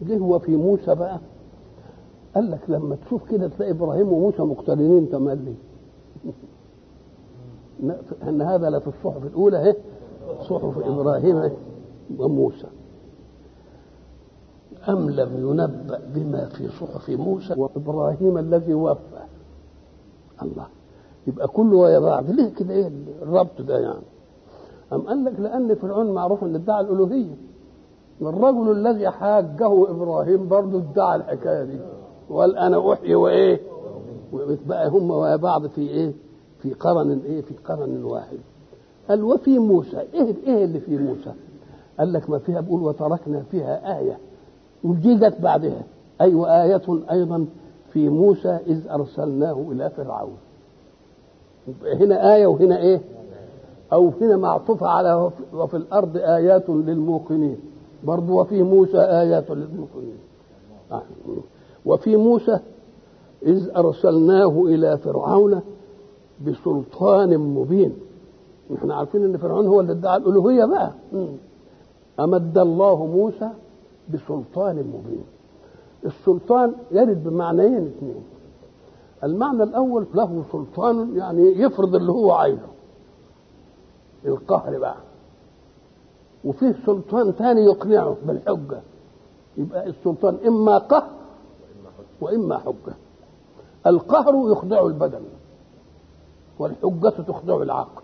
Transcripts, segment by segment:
ليه هو في موسى بقى قال لك لما تشوف كده تلاقي ابراهيم وموسى مقترنين تملي ان هذا لفي الصحف الاولى اهي صحف ابراهيم وموسى ام لم ينبأ بما في صحف موسى وابراهيم الذي وفى الله يبقى كله ويا بعض ليه كده ايه الربط ده يعني أم قال لك لأن فرعون معروف أن ادعى الألوهية الرجل الذي حاجه إبراهيم برضه ادعى الحكاية دي وقال أنا أحيي وإيه بقى هم ويا بعض في إيه في قرن إيه في قرن واحد قال وفي موسى إيه إيه اللي في موسى قال لك ما فيها بقول وتركنا فيها آية ودي جت بعدها أي أيوة آية أيضا في موسى إذ أرسلناه إلى فرعون هنا آية وهنا إيه أو هنا معطوفة على وفي الأرض آيات للموقنين برضو وفي موسى آيات للموقنين وفي موسى إذ أرسلناه إلى فرعون بسلطان مبين احنا عارفين ان فرعون هو اللي ادعى الالوهيه بقى امد الله موسى بسلطان مبين السلطان يرد بمعنيين اثنين المعنى الاول له سلطان يعني يفرض اللي هو عايزه القهر بقى وفيه سلطان ثاني يقنعه بالحجه يبقى السلطان اما قهر واما حجه القهر يخضع البدن والحجه تخضع العقل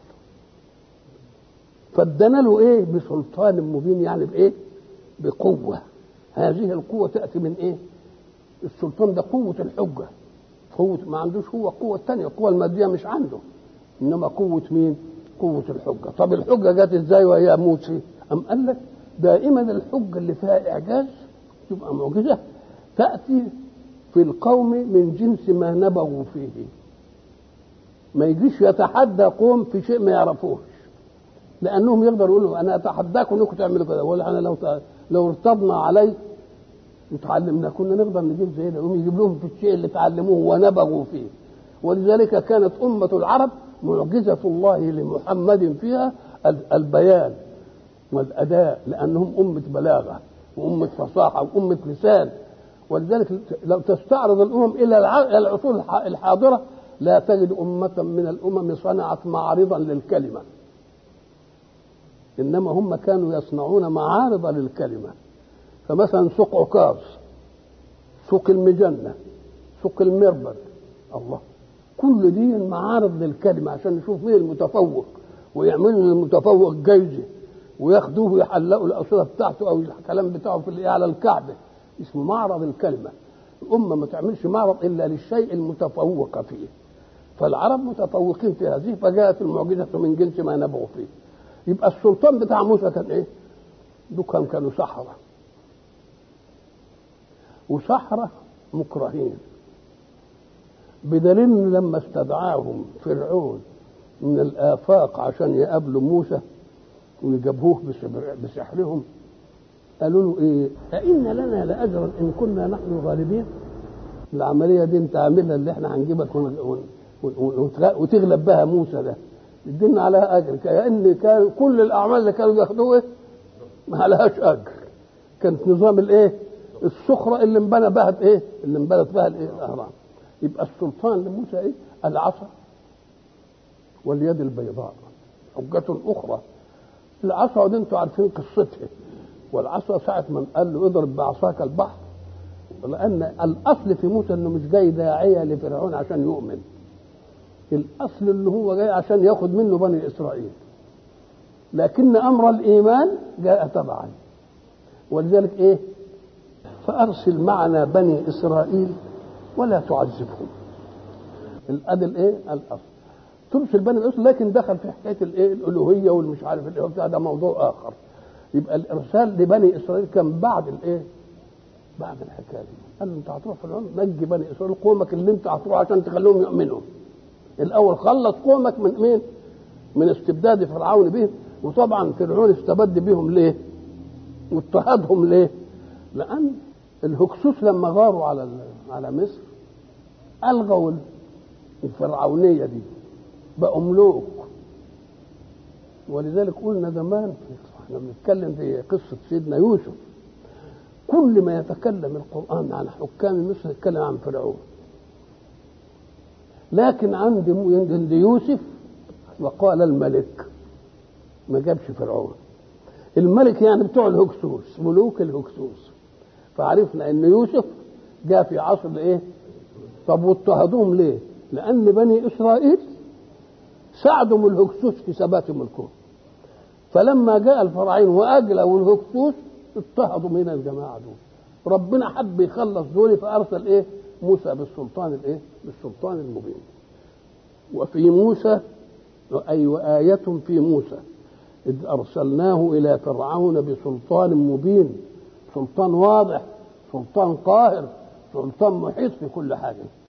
فادانا له ايه بسلطان مبين يعني بايه بقوه هذه القوه تاتي من ايه السلطان ده قوه الحجه قوه ما عندوش هو قوه ثانيه القوه الماديه مش عنده انما قوه مين قوه الحجه طب الحجه جت ازاي وهي موسى ام قال لك دائما الحجه اللي فيها اعجاز تبقى معجزه تاتي في القوم من جنس ما نبغوا فيه ما يجيش يتحدى قوم في شيء ما يعرفوش لانهم يقدروا يقولوا انا اتحداكم انكم تعملوا كذا ولا انا لو لو ارتضنا عليه وتعلمنا كنا نقدر نجيب زي ده يجيب لهم في الشيء اللي تعلموه ونبغوا فيه ولذلك كانت أمة العرب معجزة الله لمحمد فيها البيان والأداء لأنهم أمة بلاغة وأمة فصاحة وأمة لسان ولذلك لو تستعرض الأمم إلى العصور الحاضرة لا تجد أمة من الأمم صنعت معارضا للكلمة إنما هم كانوا يصنعون معارض للكلمة فمثلا سوق عكاظ سوق المجنة سوق المربد الله كل دي معارض للكلمة عشان نشوف مين المتفوق ويعملوا للمتفوق جايزة وياخدوه ويحلقوا الأوصلة بتاعته أو الكلام بتاعه في على الكعبة اسمه معرض الكلمة الأمة ما تعملش معرض إلا للشيء المتفوق فيه فالعرب متفوقين في هذه فجاءت المعجزة من جنس ما نبغوا فيه يبقى السلطان بتاع موسى كان إيه؟ دول كانوا سحرة وسحرة مكرهين بدليل ان لما استدعاهم فرعون من الافاق عشان يقابلوا موسى ويجابوه بسحرهم قالوا له ايه أئن لنا لاجرا ان كنا نحن الغالبين العمليه دي انت عاملها اللي احنا هنجيبك وتغلب بها موسى ده ادينا عليها اجر كان كان كل الاعمال اللي كانوا بياخدوها ما عليهاش اجر كانت نظام الايه الصخره اللي انبنى بها ايه اللي انبنت بها الايه الاهرام يبقى السلطان لموسى ايه العصا واليد البيضاء حجة أخرى العصا دي انتوا عارفين قصتها والعصا ساعة من قال له اضرب بعصاك البحر لأن الأصل في موسى إنه مش جاي داعية لفرعون عشان يؤمن الأصل اللي هو جاي عشان ياخد منه بني إسرائيل لكن أمر الإيمان جاء تبعا ولذلك إيه فأرسل معنا بني إسرائيل ولا تعذبهم الادي الايه الاصل ترسل بني الاسر لكن دخل في حكايه الايه الالوهيه والمش عارف الايه بتاع ده موضوع اخر يبقى الارسال لبني اسرائيل كان بعد الايه بعد الحكايه دي قال له انت هتروح فرعون نجي بني اسرائيل قومك اللي انت هتروح عشان تخليهم يؤمنوا الاول خلص قومك من مين من استبداد فرعون بهم وطبعا فرعون استبد بهم ليه واضطهدهم ليه لان الهكسوس لما غاروا على على مصر الغوا الفرعونيه دي بقوا ملوك ولذلك قلنا زمان احنا بنتكلم في قصه سيدنا يوسف كل ما يتكلم القرآن عن حكام مصر يتكلم عن فرعون لكن عند عند يوسف وقال الملك ما جابش فرعون الملك يعني بتوع الهكسوس ملوك الهكسوس فعرفنا ان يوسف جاء في عصر ايه طب واضطهدوهم ليه لان بني اسرائيل ساعدوا الهكسوس في ثبات ملكهم فلما جاء الفراعين واجلوا الهكسوس اضطهدوا من الجماعه دول ربنا حب يخلص دول فارسل ايه موسى بالسلطان الايه بالسلطان المبين وفي موسى اي وآية في موسى إذ أرسلناه إلى فرعون بسلطان مبين سلطان واضح سلطان قاهر سلطان محيط في كل حاجة